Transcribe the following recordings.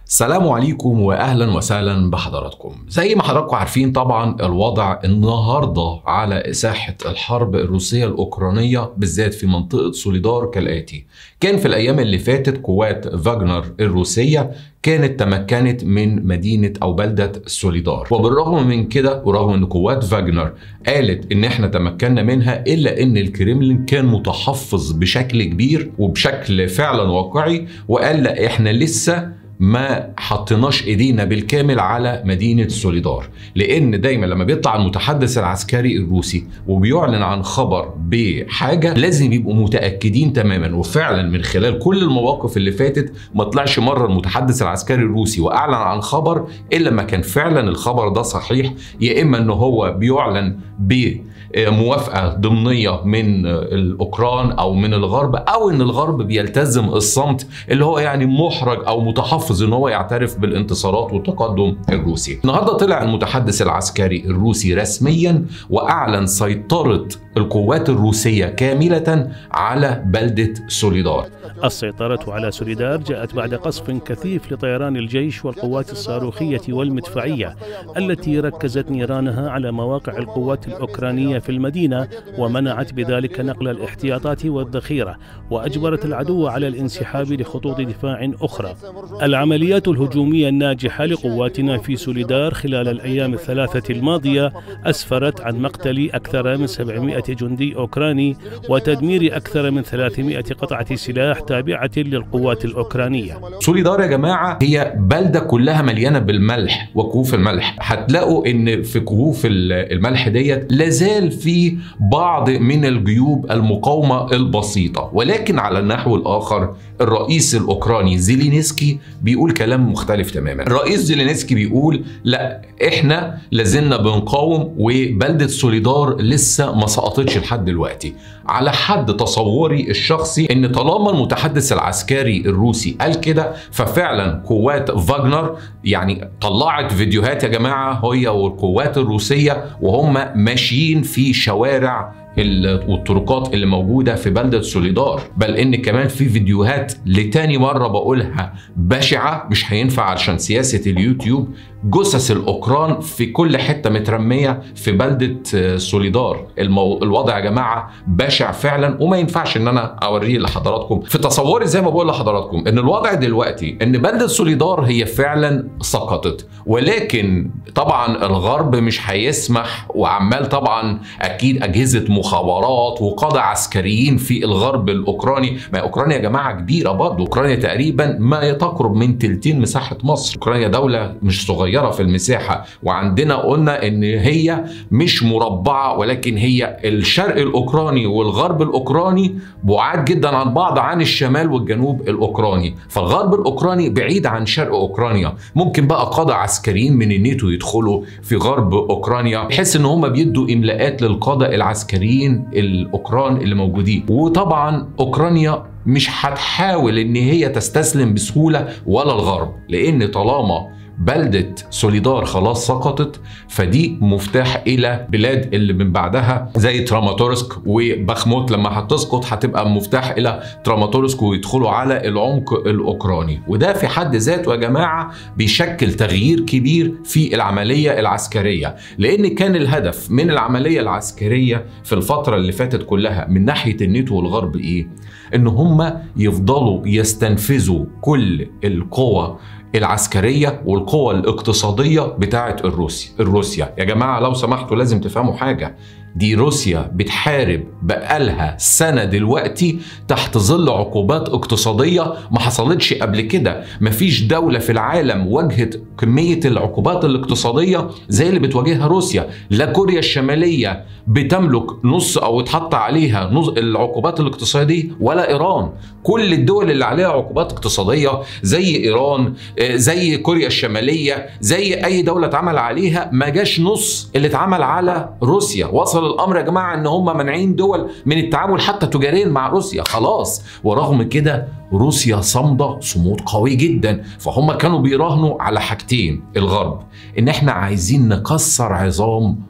السلام عليكم واهلا وسهلا بحضراتكم زي ما حضراتكم عارفين طبعا الوضع النهارده على ساحه الحرب الروسيه الاوكرانيه بالذات في منطقه سوليدار كالاتي كان في الايام اللي فاتت قوات فاجنر الروسيه كانت تمكنت من مدينة أو بلدة سوليدار وبالرغم من كده ورغم أن قوات فاجنر قالت أن احنا تمكنا منها إلا أن الكريملين كان متحفظ بشكل كبير وبشكل فعلا واقعي وقال لا احنا لسه ما حطيناش ايدينا بالكامل على مدينه سوليدار لان دايما لما بيطلع المتحدث العسكري الروسي وبيعلن عن خبر بحاجه لازم يبقوا متاكدين تماما وفعلا من خلال كل المواقف اللي فاتت ما طلعش مره المتحدث العسكري الروسي واعلن عن خبر الا ما كان فعلا الخبر ده صحيح يا اما ان هو بيعلن ب موافقه ضمنيه من الاوكران او من الغرب او ان الغرب بيلتزم الصمت اللي هو يعني محرج او متحفظ ان هو يعترف بالانتصارات والتقدم الروسي. النهارده طلع المتحدث العسكري الروسي رسميا واعلن سيطره القوات الروسيه كامله على بلده سوليدار. السيطرة على سوليدار جاءت بعد قصف كثيف لطيران الجيش والقوات الصاروخية والمدفعية التي ركزت نيرانها على مواقع القوات الأوكرانية في المدينة ومنعت بذلك نقل الاحتياطات والذخيرة وأجبرت العدو على الانسحاب لخطوط دفاع أخرى العمليات الهجومية الناجحة لقواتنا في سوليدار خلال الأيام الثلاثة الماضية أسفرت عن مقتل أكثر من 700 جندي أوكراني وتدمير أكثر من 300 قطعة سلاح تابعة للقوات الأوكرانية سوليدار يا جماعة هي بلدة كلها مليانة بالملح وكهوف الملح هتلاقوا ان في كهوف الملح ديت لازال في بعض من الجيوب المقاومة البسيطة ولكن على النحو الآخر الرئيس الأوكراني زيلينسكي بيقول كلام مختلف تماما الرئيس زيلينسكي بيقول لا احنا لازلنا بنقاوم وبلدة سوليدار لسه ما سقطتش لحد دلوقتي على حد تصوري الشخصي ان طالما المتحدث العسكري الروسي قال كده ففعلا قوات فاجنر يعني طلعت فيديوهات يا جماعه هي والقوات الروسيه وهم ماشيين في شوارع والطرقات اللي موجودة في بلدة سوليدار بل ان كمان في فيديوهات لتاني مرة بقولها بشعة مش هينفع علشان سياسة اليوتيوب جثث الأوكران في كل حتة مترمية في بلدة سوليدار المو... الوضع يا جماعة بشع فعلا وما ينفعش ان انا اوريه لحضراتكم في تصوري زي ما بقول لحضراتكم ان الوضع دلوقتي ان بلدة سوليدار هي فعلا سقطت ولكن طبعا الغرب مش هيسمح وعمال طبعا اكيد اجهزة مخابرات وقادة عسكريين في الغرب الاوكراني ما اوكرانيا يا جماعة كبيرة برضه اوكرانيا تقريبا ما تقرب من تلتين مساحة مصر اوكرانيا دولة مش صغيرة صغيره في المساحه وعندنا قلنا ان هي مش مربعه ولكن هي الشرق الاوكراني والغرب الاوكراني بعاد جدا عن بعض عن الشمال والجنوب الاوكراني فالغرب الاوكراني بعيد عن شرق اوكرانيا ممكن بقى قاده عسكريين من الناتو يدخلوا في غرب اوكرانيا بحيث ان هم بيدوا املاءات للقاده العسكريين الاوكران اللي موجودين وطبعا اوكرانيا مش هتحاول ان هي تستسلم بسهوله ولا الغرب لان طالما بلدة سوليدار خلاص سقطت فدي مفتاح إلى بلاد اللي من بعدها زي تراماتورسك وبخموت لما هتسقط هتبقى مفتاح إلى تراماتورسك ويدخلوا على العمق الأوكراني وده في حد ذاته يا جماعة بيشكل تغيير كبير في العملية العسكرية لأن كان الهدف من العملية العسكرية في الفترة اللي فاتت كلها من ناحية الناتو والغرب إيه؟ إن هم يفضلوا يستنفذوا كل القوى العسكرية والقوى الاقتصادية بتاعة الروسيا الروسيا يا جماعة لو سمحتوا لازم تفهموا حاجة دي روسيا بتحارب بقالها سنة دلوقتي تحت ظل عقوبات اقتصادية ما حصلتش قبل كده مفيش دولة في العالم واجهت كمية العقوبات الاقتصادية زي اللي بتواجهها روسيا لا كوريا الشمالية بتملك نص او اتحط عليها نص العقوبات الاقتصادية ولا ايران كل الدول اللي عليها عقوبات اقتصادية زي ايران زي كوريا الشمالية زي اي دولة اتعمل عليها ما جاش نص اللي اتعمل على روسيا وصل الامر يا جماعه ان هم مانعين دول من التعامل حتى تجاريا مع روسيا خلاص ورغم كده روسيا صامده صمود قوي جدا فهم كانوا بيراهنوا على حاجتين الغرب ان احنا عايزين نكسر عظام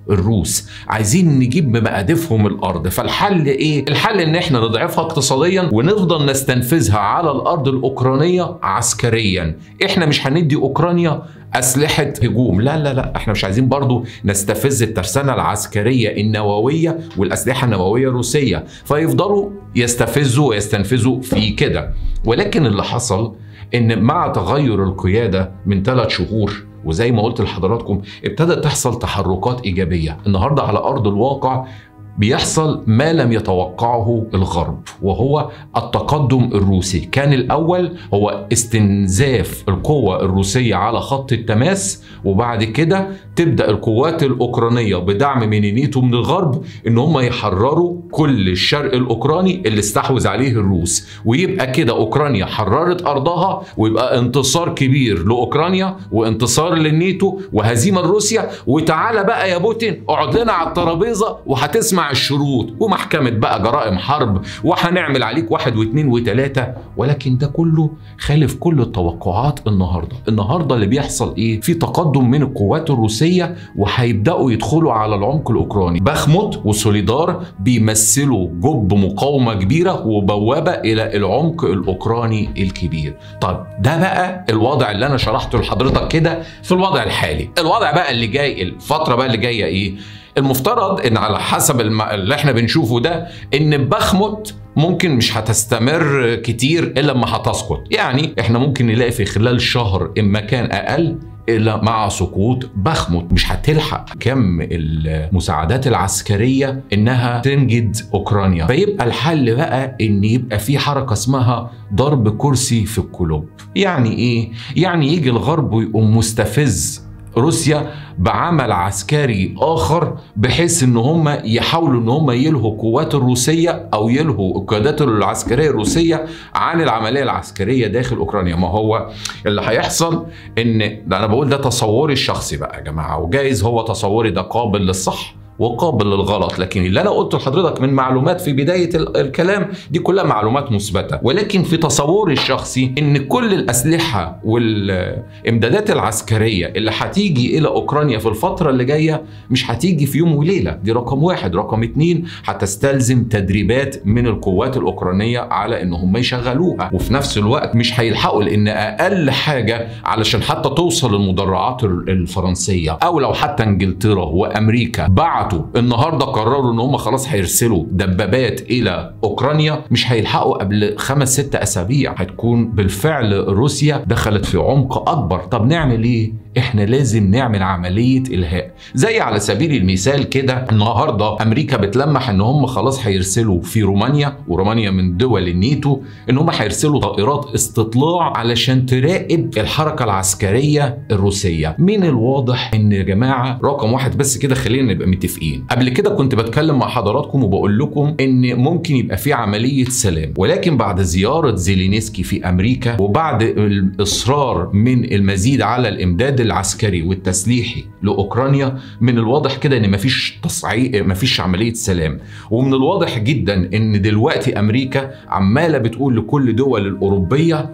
الروس عايزين نجيب بمقادفهم الارض فالحل ايه الحل ان احنا نضعفها اقتصاديا ونفضل نستنفذها على الارض الاوكرانيه عسكريا احنا مش هندي اوكرانيا أسلحة هجوم لا لا لا احنا مش عايزين برضو نستفز الترسانة العسكرية النووية والأسلحة النووية الروسية فيفضلوا يستفزوا ويستنفذوا في كده ولكن اللي حصل ان مع تغير القيادة من ثلاث شهور وزي ما قلت لحضراتكم ابتدت تحصل تحركات إيجابية النهاردة على أرض الواقع بيحصل ما لم يتوقعه الغرب وهو التقدم الروسي كان الأول هو استنزاف القوة الروسية على خط التماس وبعد كده تبدأ القوات الأوكرانية بدعم من الناتو من الغرب إن هم يحرروا كل الشرق الأوكراني اللي استحوذ عليه الروس ويبقى كده أوكرانيا حررت أرضها ويبقى انتصار كبير لأوكرانيا وانتصار للناتو وهزيمة لروسيا وتعالى بقى يا بوتين اقعد لنا على الترابيزة وهتسمع الشروط ومحكمة بقى جرائم حرب وهنعمل عليك واحد واثنين وثلاثة ولكن ده كله خالف كل التوقعات النهاردة النهاردة اللي بيحصل ايه في تقدم من القوات الروسية وهيبدأوا يدخلوا على العمق الأوكراني بخموت وسوليدار بيمثلوا جب مقاومة كبيرة وبوابة إلى العمق الأوكراني الكبير طب ده بقى الوضع اللي أنا شرحته لحضرتك كده في الوضع الحالي الوضع بقى اللي جاي الفترة بقى اللي جاية ايه المفترض ان على حسب الم... اللي احنا بنشوفه ده ان بخمت ممكن مش هتستمر كتير الا لما هتسقط يعني احنا ممكن نلاقي في خلال شهر ان ما كان اقل الا مع سقوط بخمت مش هتلحق كم المساعدات العسكريه انها تنجد اوكرانيا فيبقى الحل بقى ان يبقى في حركه اسمها ضرب كرسي في القلوب يعني ايه يعني يجي الغرب ويقوم مستفز روسيا بعمل عسكري اخر بحيث ان هم يحاولوا ان هم يلهوا القوات الروسيه او يلهوا القيادات العسكريه الروسيه عن العمليه العسكريه داخل اوكرانيا ما هو اللي هيحصل ان ده انا بقول ده تصوري الشخصي بقى يا جماعه وجايز هو تصوري ده قابل للصح وقابل للغلط لكن اللي انا قلته لحضرتك من معلومات في بدايه الكلام دي كلها معلومات مثبته ولكن في تصوري الشخصي ان كل الاسلحه والامدادات العسكريه اللي هتيجي الى اوكرانيا في الفتره اللي جايه مش هتيجي في يوم وليله دي رقم واحد رقم اتنين هتستلزم تدريبات من القوات الاوكرانيه على ان هم يشغلوها وفي نفس الوقت مش هيلحقوا لان اقل حاجه علشان حتى توصل المدرعات الفرنسيه او لو حتى انجلترا وامريكا بعد بعتوا النهارده قرروا ان هم خلاص هيرسلوا دبابات الى اوكرانيا مش هيلحقوا قبل خمس ست اسابيع هتكون بالفعل روسيا دخلت في عمق اكبر طب نعمل ايه احنا لازم نعمل عمليه الهاء زي على سبيل المثال كده النهارده امريكا بتلمح ان هم خلاص هيرسلوا في رومانيا ورومانيا من دول النيتو ان هم هيرسلوا طائرات استطلاع علشان تراقب الحركه العسكريه الروسيه من الواضح ان يا جماعه رقم واحد بس كده خلينا نبقى متفقين قبل كده كنت بتكلم مع حضراتكم وبقول لكم ان ممكن يبقى في عمليه سلام ولكن بعد زياره زيلينسكي في امريكا وبعد الاصرار من المزيد على الامداد العسكري والتسليحي لاوكرانيا من الواضح كده ان مفيش تصعيد مفيش عمليه سلام ومن الواضح جدا ان دلوقتي امريكا عماله بتقول لكل الدول الاوروبيه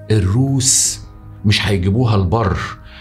الروس مش هيجيبوها البر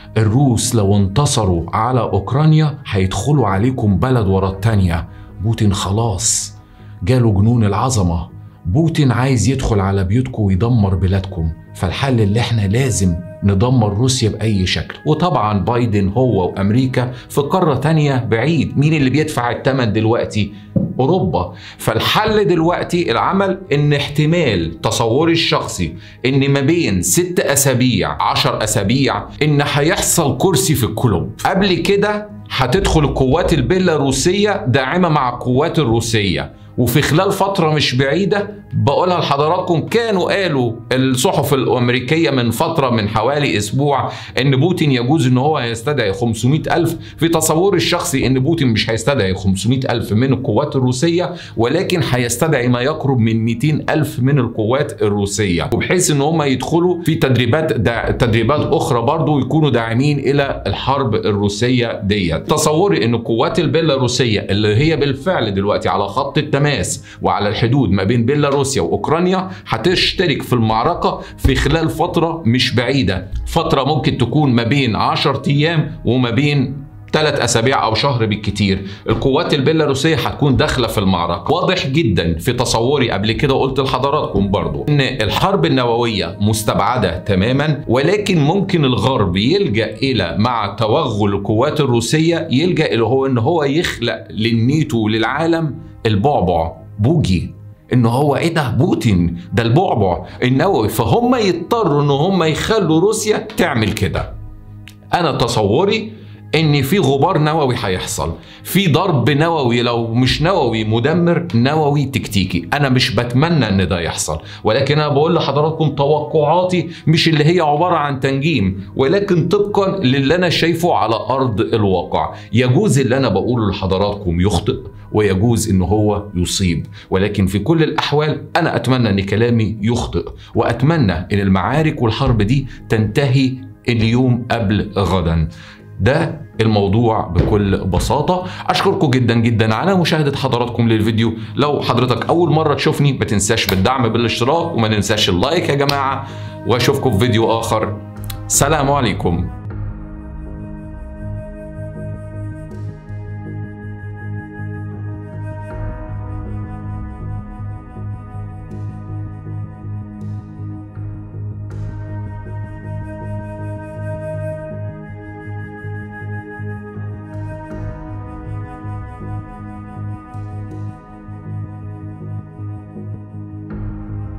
الروس لو انتصروا على اوكرانيا هيدخلوا عليكم بلد ورا التانيه بوتين خلاص جاله جنون العظمه بوتين عايز يدخل على بيوتكم ويدمر بلادكم فالحل اللي احنا لازم ندمر روسيا بأي شكل وطبعا بايدن هو وأمريكا في قارة تانية بعيد مين اللي بيدفع الثمن دلوقتي أوروبا فالحل دلوقتي العمل إن احتمال تصوري الشخصي إن ما بين ست أسابيع عشر أسابيع إن هيحصل كرسي في الكلوب قبل كده هتدخل القوات البيلاروسية داعمة مع القوات الروسية وفي خلال فترة مش بعيدة بقولها لحضراتكم كانوا قالوا الصحف الأمريكية من فترة من حوالي أسبوع إن بوتين يجوز إن هو يستدعي 500 ألف في تصوري الشخصي إن بوتين مش هيستدعي 500 ألف من القوات الروسية ولكن هيستدعي ما يقرب من 200 ألف من القوات الروسية وبحيث إن هم يدخلوا في تدريبات دا تدريبات أخرى برضو يكونوا داعمين إلى الحرب الروسية ديت تصوري إن القوات البيلاروسية اللي هي بالفعل دلوقتي على خط التماس وعلى الحدود ما بين بيلاروسيا واوكرانيا هتشترك في المعركه في خلال فتره مش بعيده فتره ممكن تكون ما بين 10 ايام وما بين ثلاث اسابيع او شهر بالكتير القوات البيلاروسيه هتكون داخله في المعركه واضح جدا في تصوري قبل كده قلت لحضراتكم برضو ان الحرب النوويه مستبعده تماما ولكن ممكن الغرب يلجا الى مع توغل القوات الروسيه يلجا الى هو ان هو يخلق للنيتو وللعالم البعبع بوجي ان هو ايه ده بوتين ده البعبع النووي فهم يضطروا ان هم يخلوا روسيا تعمل كده انا تصوري ان في غبار نووي هيحصل في ضرب نووي لو مش نووي مدمر نووي تكتيكي انا مش بتمنى ان ده يحصل ولكن انا بقول لحضراتكم توقعاتي مش اللي هي عباره عن تنجيم ولكن طبقا للي انا شايفه على ارض الواقع يجوز اللي انا بقوله لحضراتكم يخطئ ويجوز ان هو يصيب ولكن في كل الاحوال انا اتمنى ان كلامي يخطئ واتمنى ان المعارك والحرب دي تنتهي اليوم قبل غدا ده الموضوع بكل بساطة أشكركم جدا جدا على مشاهدة حضراتكم للفيديو لو حضرتك أول مرة تشوفني ما تنساش بالدعم بالاشتراك وما ننساش اللايك يا جماعة وأشوفكم في فيديو آخر سلام عليكم